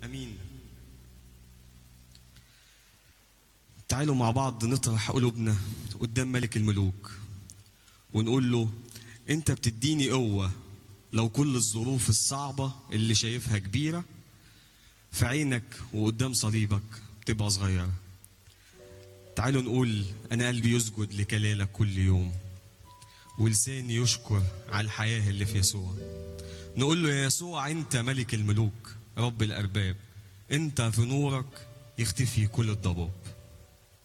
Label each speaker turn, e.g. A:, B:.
A: امين تعالوا مع بعض نطرح قلوبنا قدام ملك الملوك ونقول له انت بتديني قوة لو كل الظروف الصعبة اللي شايفها كبيرة في عينك وقدام صليبك بتبقى صغيرة تعالوا نقول أنا قلبي يسجد لكلالك كل يوم ولساني يشكر على الحياة اللي في يسوع نقول له يا يسوع أنت ملك الملوك رب الأرباب أنت في نورك يختفي كل الضباب